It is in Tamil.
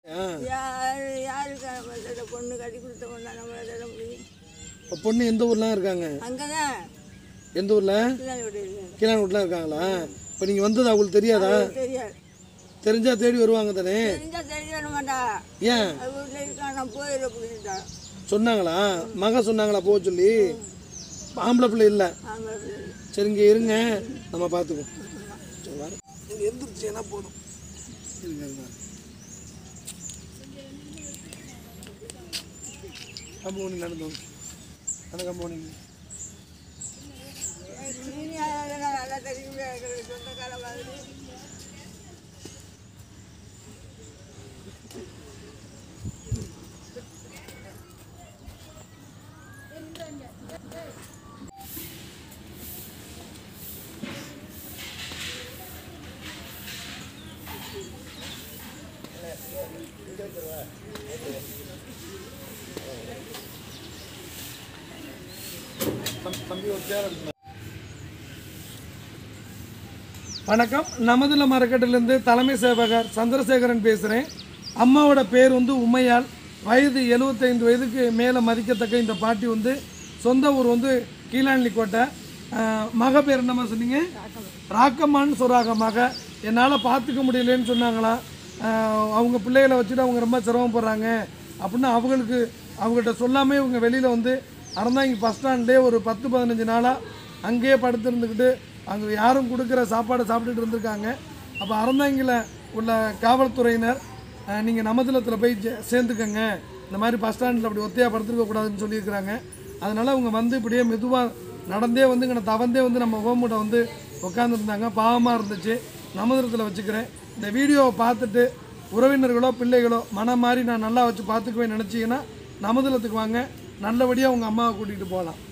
ஆ யார் யாருக்கு நம்மளோட பொண்ணு கட்டி கொடுத்த பொண்ணா நம்மளை தர முடியும் இப்போ பொண்ணு எந்த ஊர்லாம் இருக்காங்க அங்கே தான் எந்த ஊரில் பிள்ளையோட இருக்கு கீழாங்குட்டில் இருக்காங்களா இப்போ நீங்கள் வந்தது அவங்களுக்கு தெரியாதா தெரியாது தெரிஞ்சா தேடி வருவாங்க தானே தெரிஞ்சா தெரிய வர மாட்டா ஏன் அது வீட்டில் இருக்கா நான் போயிட புரிஞ்சுட்டா சொன்னாங்களா மக சொன்னாங்களா போக சொல்லி ஆம்பளை பிள்ளை இல்லை ஆமாம் சரி இங்கே இருங்க நம்ம பார்த்துக்குவோம் சரி வர நீங்கள் எந்திரிச்சேன்னா போதும் இருங்க இருங்க கம்பௌனி நடந்து வாங்க. அந்த கம்பௌனி நல்லா தெரியும் எங்களுக்கு சொந்தக்கார மாதிரி தம்பி ஒரு பேர் வணக்கம் நமதுல மரக்கட்டிலேருந்து தலைமை சேவகர் சந்திரசேகரன் பேசுகிறேன் அம்மாவோட பேர் வந்து உமையாள் வயது 75 வயதுக்கு மேலே மதிக்கத்தக்க இந்த பாட்டி வந்து சொந்த ஊர் வந்து கீழாண்டி கோட்டை அஹ், மக பேர் என்னம்மா சொன்னீங்க ராக்கம்மான்னு சொல்கிறாங்க மக என்னால் பார்த்துக்க முடியலன்னு சொன்னாங்களா அஹ், அவங்க பிள்ளைகளை வச்சுட்டு அவங்க ரொம்ப சிரமப்படுறாங்க அப்படின்னு அவங்களுக்கு அவங்கள்ட்ட சொல்லாமல் இவங்க வெளியில் வந்து அறந்தாங்கி பஸ் ஸ்டாண்ட்லேயே ஒரு பத்து பதினஞ்சு நாளாக அங்கேயே படுத்திருந்துக்கிட்டு அங்கே யாரும் கொடுக்குற சாப்பாடை சாப்பிட்டுட்டு இருந்திருக்காங்க அப்போ அறந்தாங்கியில் உள்ள காவல்துறையினர் நீங்கள் நமதளத்தில் போய் ஜே- சேர்ந்துக்கங்க இந்த மாதிரி பஸ் ஸ்டாண்டில் அப்படி ஒத்தையாக படுத்துருக்க கூடாதுன்னு சொல்லியிருக்கிறாங்க அதனால் அவங்க வந்து இப்படியே மெதுவாக நடந்தே வந்து இங்கே தவந்தே வந்து நம்ம ஹோம்கிட்ட வந்து உட்காந்துருந்தாங்க பாவமாக இருந்துச்சு நமதளத்தில் வச்சுக்கிறேன் இந்த வீடியோவை பார்த்துட்டு உறவினர்களோ பிள்ளைகளோ மனம் மாறி நான் நல்லா வச்சு பார்த்துக்குவேன் நினச்சிங்கன்னா நமதளத்துக்கு வாங்க நல்லபடியாக உங்கள் அம்மாவை கூட்டிகிட்டு போகலாம்